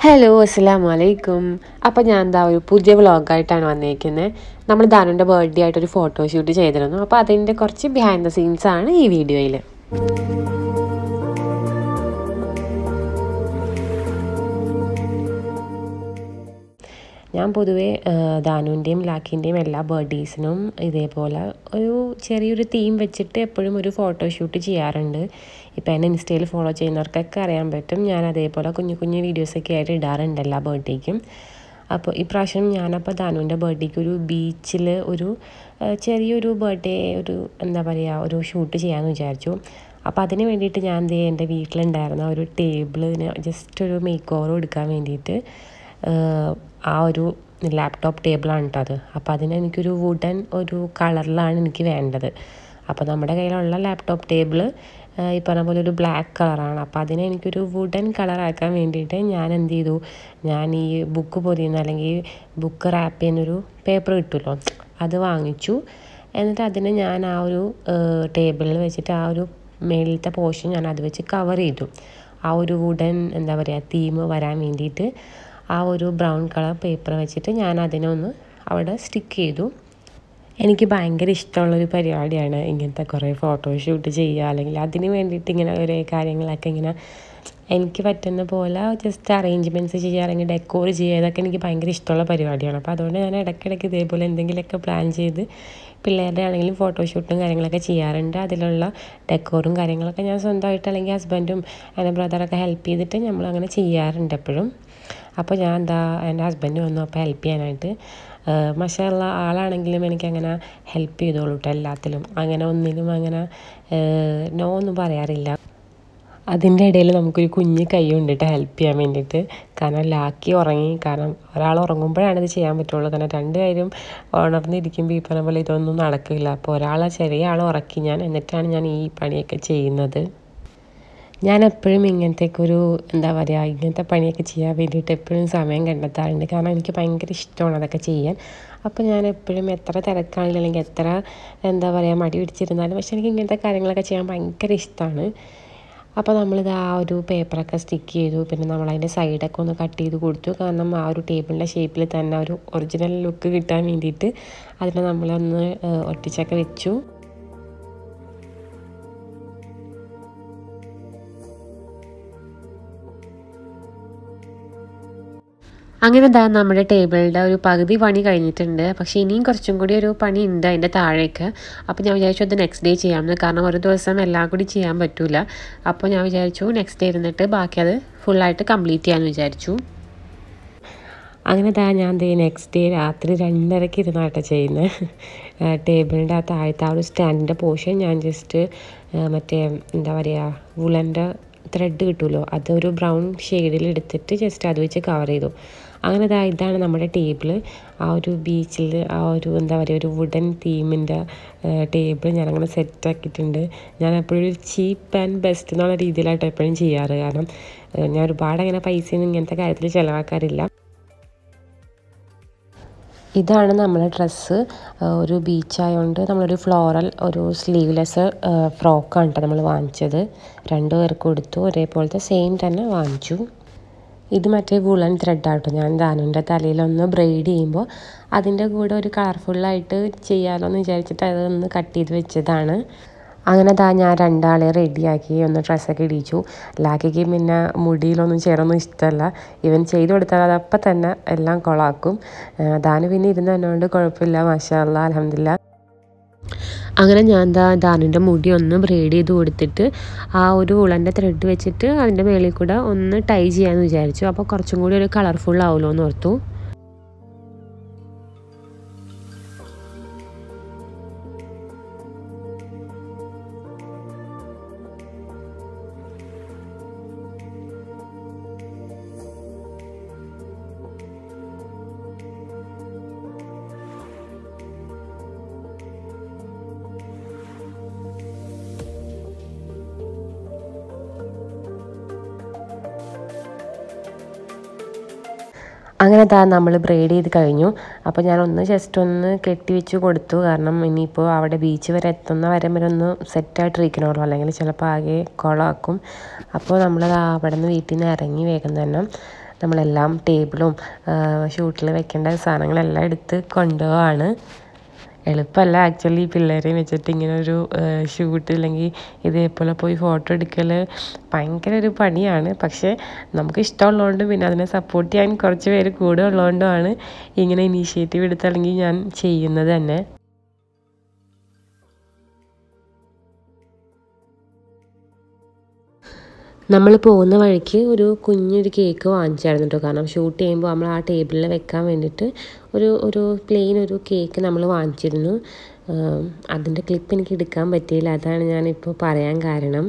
hello അസ്സാം വലൈക്കും അപ്പോൾ ഞാൻ എന്താ ഒരു പുതിയ വ്ളോഗായിട്ടാണ് വന്നേക്കുന്നത് നമ്മൾ ധാനുൻ്റെ ബർത്ത്ഡേ ആയിട്ടൊരു ഫോട്ടോഷൂട്ട് ചെയ്തിരുന്നു അപ്പോൾ അതിൻ്റെ കുറച്ച് ബിഹൈൻഡ് ദ സീൻസ് ആണ് ഈ വീഡിയോയിൽ ഞാൻ പൊതുവേ ധാനുവിൻ്റെയും ലാക്കിൻ്റെയും എല്ലാ ബർത്ത്ഡേസിനും ഇതേപോലെ ഒരു ചെറിയൊരു തീം വെച്ചിട്ട് എപ്പോഴും ഒരു ഫോട്ടോഷൂട്ട് ചെയ്യാറുണ്ട് ഇപ്പോൾ എന്നെ ഇൻസ്റ്റയിൽ ഫോളോ ചെയ്യുന്നവർക്കൊക്കെ അറിയാൻ പറ്റും ഞാൻ അതേപോലെ കുഞ്ഞു കുഞ്ഞു വീഡിയോസൊക്കെ ആയിട്ട് ഇടാറുണ്ട് എല്ലാ ബർത്ത്ഡേക്കും അപ്പോൾ ഇപ്രാവശ്യം ഞാനപ്പോൾ ധാനുവിൻ്റെ ബർത്ത്ഡേക്ക് ഒരു ബീച്ചിൽ ഒരു ചെറിയൊരു ബർത്ത്ഡേ ഒരു എന്താ പറയുക ഒരു ഷൂട്ട് ചെയ്യാമെന്ന് വിചാരിച്ചു അപ്പോൾ അതിന് വേണ്ടിയിട്ട് ഞാൻ എന്ത് ചെയ്യുക എൻ്റെ വീട്ടിലുണ്ടായിരുന്ന ഒരു ടേബിളിന് ജസ്റ്റ് ഒരു മേക്ക് ഓവർ കൊടുക്കാൻ വേണ്ടിയിട്ട് ആ ഒരു ലാപ്ടോപ്പ് ടേബിളാണ് കേട്ടോ അത് അപ്പോൾ അതിന് എനിക്കൊരു വുഡൻ ഒരു കളറിലാണ് എനിക്ക് വേണ്ടത് അപ്പോൾ നമ്മുടെ കയ്യിലുള്ള ലാപ്ടോപ്പ് ടേബിൾ ഈ പറഞ്ഞ പോലെ ഒരു ബ്ലാക്ക് കളറാണ് അപ്പോൾ അതിനെ എനിക്കൊരു വുഡൻ കളറാക്കാൻ വേണ്ടിയിട്ട് ഞാൻ എന്ത് ചെയ്തു ഞാൻ ഈ ബുക്ക് പൊതിയുന്ന അല്ലെങ്കിൽ ബുക്ക് റാപ്പ് ചെയ്യുന്നൊരു പേപ്പർ കിട്ടുമല്ലോ അത് വാങ്ങിച്ചു എന്നിട്ട് അതിന് ഞാൻ ആ ഒരു ടേബിളിൽ വെച്ചിട്ട് ആ ഒരു മേളിലത്തെ പോർഷൻ ഞാൻ അത് വെച്ച് കവർ ചെയ്തു ആ ഒരു വുഡൻ എന്താ പറയുക തീം വരാൻ വേണ്ടിയിട്ട് ആ ഒരു ബ്രൗൺ കളർ പേപ്പർ വെച്ചിട്ട് ഞാൻ അതിനെ ഒന്ന് അവിടെ സ്റ്റിക്ക് ചെയ്തു എനിക്ക് ഭയങ്കര ഇഷ്ടമുള്ളൊരു പരിപാടിയാണ് ഇങ്ങനത്തെ കുറേ ഫോട്ടോഷൂട്ട് ചെയ്യുക അല്ലെങ്കിൽ അതിന് വേണ്ടിയിട്ട് ഇങ്ങനെ ഒരേ കാര്യങ്ങളൊക്കെ ഇങ്ങനെ എനിക്ക് പറ്റുന്ന പോലെ ജസ്റ്റ് അറേഞ്ച്മെൻറ്റ്സ് ചെയ്യുക അല്ലെങ്കിൽ ഡെക്കോർ ചെയ്യുക ഇതൊക്കെ എനിക്ക് ഭയങ്കര ഇഷ്ടമുള്ള പരിപാടിയാണ് അപ്പോൾ അതുകൊണ്ട് ഞാൻ ഇടയ്ക്കിടയ്ക്ക് ഇതേപോലെ എന്തെങ്കിലുമൊക്കെ പ്ലാൻ ചെയ്ത് പിള്ളേരുടെ ആണെങ്കിലും ഫോട്ടോഷൂട്ടും കാര്യങ്ങളൊക്കെ ചെയ്യാറുണ്ട് അതിലുള്ള ഡെക്കോറും കാര്യങ്ങളൊക്കെ ഞാൻ സ്വന്തമായിട്ട് അല്ലെങ്കിൽ ഹസ്ബൻഡും എൻ്റെ ബ്രദറൊക്കെ ഹെൽപ്പ് ചെയ്തിട്ട് നമ്മൾ അങ്ങനെ ചെയ്യാറുണ്ട് എപ്പോഴും അപ്പോൾ ഞാൻ എന്താ എൻ്റെ ഹസ്ബൻഡ് വന്നു അപ്പോൾ ഹെൽപ്പ് ചെയ്യാനായിട്ട് മഷാള്ള ആളാണെങ്കിലും എനിക്കങ്ങനെ ഹെൽപ്പ് ചെയ്തോളൂ കേട്ടോ എല്ലാത്തിലും അങ്ങനെ ഒന്നിലും അങ്ങനെ നോ ഒന്നും പറയാറില്ല അതിൻ്റെ ഇടയിൽ നമുക്കൊരു കുഞ്ഞ് കൈ കൊണ്ടിട്ട് ഹെൽപ്പ് ചെയ്യാൻ വേണ്ടിയിട്ട് കാരണം ലാക്കി ഉറങ്ങി കാരണം ഒരാൾ ഉറങ്ങുമ്പോഴാണ് ഇത് ചെയ്യാൻ പറ്റുള്ളൂ കാരണം രണ്ട് പേരും ഉണർന്നിരിക്കുമ്പോൾ ഈ പറഞ്ഞ പോലെ ഇതൊന്നും നടക്കില്ല അപ്പോൾ ഒരാളെ ചെറിയ ആൾ ഉറക്കി ഞാൻ എന്നിട്ടാണ് ഞാൻ ഈ പണിയൊക്കെ ചെയ്യുന്നത് ഞാൻ എപ്പോഴും ഇങ്ങനത്തേക്കൊരു എന്താ പറയുക ഇങ്ങനത്തെ പണിയൊക്കെ ചെയ്യാൻ വേണ്ടിയിട്ട് എപ്പോഴും സമയം കണ്ടെത്താറുണ്ട് കാരണം എനിക്ക് ഭയങ്കര ഇഷ്ടമാണ് അതൊക്കെ ചെയ്യാൻ അപ്പോൾ ഞാൻ എപ്പോഴും എത്ര തിരക്കാണെങ്കിലും അല്ലെങ്കിൽ എത്ര എന്താ പറയുക മടി പിടിച്ചിരുന്നാലും പക്ഷേ എനിക്ക് ഇങ്ങനത്തെ കാര്യങ്ങളൊക്കെ ചെയ്യാൻ ഭയങ്കര ഇഷ്ടമാണ് അപ്പോൾ നമ്മളിത് ആ ഒരു പേപ്പറൊക്കെ സ്റ്റിക്ക് ചെയ്തു പിന്നെ നമ്മൾ അതിൻ്റെ സൈഡൊക്കെ ഒന്ന് കട്ട് ചെയ്ത് കൊടുത്തു കാരണം ആ ഒരു ടേബിളിൻ്റെ ഷേപ്പിൽ തന്നെ ഒരു ഒറിജിനൽ ലുക്ക് കിട്ടാൻ വേണ്ടിയിട്ട് അതിനെ നമ്മളൊന്ന് ഒട്ടിച്ചൊക്കെ വെച്ചു അങ്ങനെ ദാ നമ്മുടെ ടേബിളിൻ്റെ ഒരു പകുതി പണി കഴിഞ്ഞിട്ടുണ്ട് പക്ഷേ ഇനിയും കുറച്ചും കൂടി ഒരു പണി ഉണ്ട് അതിൻ്റെ താഴേക്ക് അപ്പോൾ ഞാൻ വിചാരിച്ചു അത് നെക്സ്റ്റ് ഡേ ചെയ്യാമെന്ന് കാരണം ഒരു ദിവസം എല്ലാം കൂടി ചെയ്യാൻ പറ്റില്ല അപ്പോൾ ഞാൻ വിചാരിച്ചു നെക്സ്റ്റ് ഡേ ഇരുന്നിട്ട് ബാക്കി അത് ഫുള്ളായിട്ട് കംപ്ലീറ്റ് ചെയ്യാമെന്ന് വിചാരിച്ചു അങ്ങനെ ദാ ഞാൻ ദേ നെക്സ്റ്റ് ഡേ രാത്രി രണ്ടരയ്ക്ക് ഇരുന്നാട്ടോ ചെയ്യുന്നത് ടേബിളിൻ്റെ ആ താഴത്തെ ആ ഒരു സ്റ്റാൻഡിൻ്റെ പോർഷൻ ഞാൻ ജസ്റ്റ് മറ്റേ എന്താ പറയുക വുളൻ്റെ ത്രെഡ് കിട്ടുമല്ലോ അതൊരു ബ്രൗൺ ഷെയ്ഡിൽ എടുത്തിട്ട് ജസ്റ്റ് അത് വെച്ച് കവർ ചെയ്തു അങ്ങനെ ഇതാ ഇതാണ് നമ്മുടെ ടേബിൾ ആ ഒരു ബീച്ചിൽ ആ ഒരു എന്താ പറയുക ഒരു വുഡൻ തീമിൻ്റെ ടേബിൾ ഞാനങ്ങനെ സെറ്റാക്കിയിട്ടുണ്ട് ഞാൻ എപ്പോഴും ഒരു ചീപ്പ് ആൻഡ് ബെസ്റ്റ് എന്നുള്ള രീതിയിലായിട്ട് എപ്പോഴും ചെയ്യാറ് കാരണം ഞാൻ ഒരുപാട് അങ്ങനെ പൈസയൊന്നും ഇങ്ങനത്തെ കാര്യത്തിൽ ചിലവാക്കാറില്ല ഇതാണ് നമ്മളെ ഡ്രസ്സ് ഒരു ബീച്ചായതുകൊണ്ട് നമ്മളൊരു ഫ്ലോറൽ ഒരു സ്ലീവ്ലെസ് ഫ്രോക്കാണ് കേട്ടോ നമ്മൾ വാങ്ങിച്ചത് രണ്ട് പേർക്ക് കൊടുത്തു ഒരേപോലത്തെ സെയിം തന്നെ വാങ്ങിച്ചു ഇത് മറ്റേ വുളൻ ത്രെഡാട്ടോ ഞാൻ ധാനുവിൻ്റെ തലയിലൊന്ന് ബ്രെയ്ഡ് ചെയ്യുമ്പോൾ അതിൻ്റെ കൂടെ ഒരു കളർഫുള്ളായിട്ട് ചെയ്യാമല്ലോ എന്ന് വിചാരിച്ചിട്ട് അതൊന്ന് കട്ട് ചെയ്ത് വെച്ചതാണ് അങ്ങനെ ദാ ഞാൻ രണ്ടാളെ റെഡിയാക്കി ഒന്ന് ഡ്രസ്സൊക്കെ ഇടിച്ചു ലാക്കിക്ക് പിന്നെ മുടിയിലൊന്നും ചേരൊന്നും ഇഷ്ടമല്ല ഇവൻ ചെയ്തു കൊടുത്താൽ അതപ്പം തന്നെ എല്ലാം കൊളാക്കും ദാന് പിന്നെ ഇരുന്ന് തന്നോണ്ട് കുഴപ്പമില്ല മാഷാല്ല അലഹമില്ല അങ്ങനെ ഞാൻ ദാ ദാനിൻ്റെ മുടി ഒന്ന് ബ്രേഡ് ചെയ്ത് കൊടുത്തിട്ട് ആ ഒരു ഉളൻ്റെ ത്രെഡ് വെച്ചിട്ട് അതിൻ്റെ മേളിൽ കൂടെ ഒന്ന് ടൈ ചെയ്യാമെന്ന് വിചാരിച്ചു അപ്പോൾ കുറച്ചും കൂടി ഒരു കളർഫുൾ ആവുമല്ലോ എന്ന് ഓർത്തു അങ്ങനെ താ നമ്മൾ ബ്രെയ്ഡ് ചെയ്ത് കഴിഞ്ഞു അപ്പോൾ ഞാൻ ഒന്ന് ജസ്റ്റ് ഒന്ന് കെട്ടി വെച്ച് കൊടുത്തു കാരണം ഇനിയിപ്പോൾ അവിടെ ബീച്ച് വരെ എത്തുന്ന വരെ വരെ ഒന്ന് സെറ്റായിട്ടിരിക്കണമല്ലോ അല്ലെങ്കിൽ ചിലപ്പോൾ ആകെ കുളമാക്കും അപ്പോൾ നമ്മൾ അവിടെ നിന്ന് വീട്ടിൽ നിന്ന് ഇറങ്ങി വേഗം തന്നെ നമ്മളെല്ലാം ടേബിളും ഷൂട്ടിൽ വെക്കേണ്ട സാധനങ്ങളെല്ലാം എടുത്ത് കൊണ്ടുപോവാണ് എളുപ്പമല്ല ആക്ച്വലി പിള്ളേരെയും വെച്ചിട്ട് ഇങ്ങനെ ഒരു ഷൂട്ട് അല്ലെങ്കിൽ ഇതേപോലെ പോയി ഫോട്ടോ എടുക്കൽ ഭയങ്കര ഒരു പണിയാണ് പക്ഷേ നമുക്ക് ഇഷ്ടമുള്ളതുകൊണ്ട് പിന്നെ അതിനെ സപ്പോർട്ട് ചെയ്യാൻ കുറച്ച് പേര് കൂടെ ഉള്ളതുകൊണ്ടുമാണ് ഇങ്ങനെ ഇനീഷ്യേറ്റീവ് എടുത്ത് അല്ലെങ്കിൽ ഞാൻ ചെയ്യുന്നത് തന്നെ നമ്മൾ പോകുന്ന വഴിക്ക് ഒരു കുഞ്ഞൊരു കേക്ക് വാങ്ങിച്ചായിരുന്നു കേട്ടോ കാരണം ഷൂട്ട് ചെയ്യുമ്പോൾ നമ്മൾ ആ ടേബിളിൽ വെക്കാൻ വേണ്ടിയിട്ട് ഒരു ഒരു പ്ലെയിൻ ഒരു കേക്ക് നമ്മൾ വാങ്ങിച്ചിരുന്നു അതിൻ്റെ ക്ലിപ്പ് എനിക്ക് എടുക്കാൻ പറ്റിയില്ല അതാണ് ഞാനിപ്പോൾ പറയാൻ കാരണം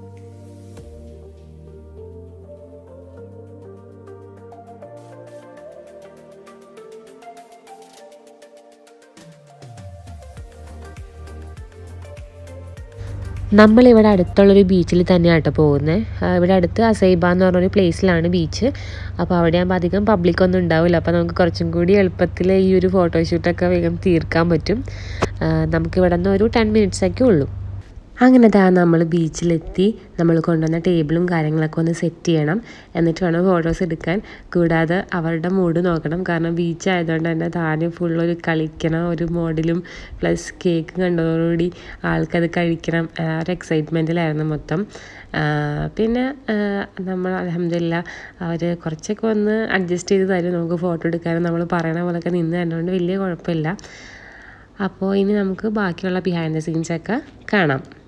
നമ്മളിവിടെ അടുത്തുള്ളൊരു ബീച്ചിൽ തന്നെയാണ് കേട്ടോ പോകുന്നത് ഇവിടെ അടുത്ത് അസൈബ എന്ന് പറഞ്ഞൊരു പ്ലേസിലാണ് ബീച്ച് അപ്പോൾ അവിടെ ആകുമ്പോൾ അധികം പബ്ലിക് ഒന്നും ഉണ്ടാവില്ല അപ്പോൾ നമുക്ക് കുറച്ചും കൂടി എളുപ്പത്തിൽ ഈ ഒരു ഫോട്ടോഷൂട്ടൊക്കെ വേഗം തീർക്കാൻ പറ്റും നമുക്കിവിടെ നിന്ന് ഒരു ടെൻ മിനിറ്റ്സൊക്കെ ഉള്ളൂ അങ്ങനെ ദാ നമ്മൾ ബീച്ചിലെത്തി നമ്മൾ കൊണ്ടുവന്ന ടേബിളും കാര്യങ്ങളൊക്കെ ഒന്ന് സെറ്റ് ചെയ്യണം എന്നിട്ട് വേണം ഫോട്ടോസ് എടുക്കാൻ കൂടാതെ അവരുടെ മൂഡ് നോക്കണം കാരണം ബീച്ച് ആയതുകൊണ്ട് തന്നെ താനും ഫുള്ളൊരു കളിക്കണം ഒരു മോഡിലും പ്ലസ് കേക്ക് കണ്ടതോടുകൂടി ആൾക്കത് കഴിക്കണം ആ ഒരു എക്സൈറ്റ്മെൻറ്റിലായിരുന്നു മൊത്തം പിന്നെ നമ്മൾ അലഹമില്ല അവർ കുറച്ചൊക്കെ ഒന്ന് അഡ്ജസ്റ്റ് ചെയ്ത് തരും നമുക്ക് ഫോട്ടോ എടുക്കാനും നമ്മൾ പറയണ പോലെയൊക്കെ നിന്ന് തന്നതുകൊണ്ട് വലിയ കുഴപ്പമില്ല അപ്പോൾ ഇനി നമുക്ക് ബാക്കിയുള്ള ബിഹൈൻഡ് ദ സീൻസൊക്കെ കാണാം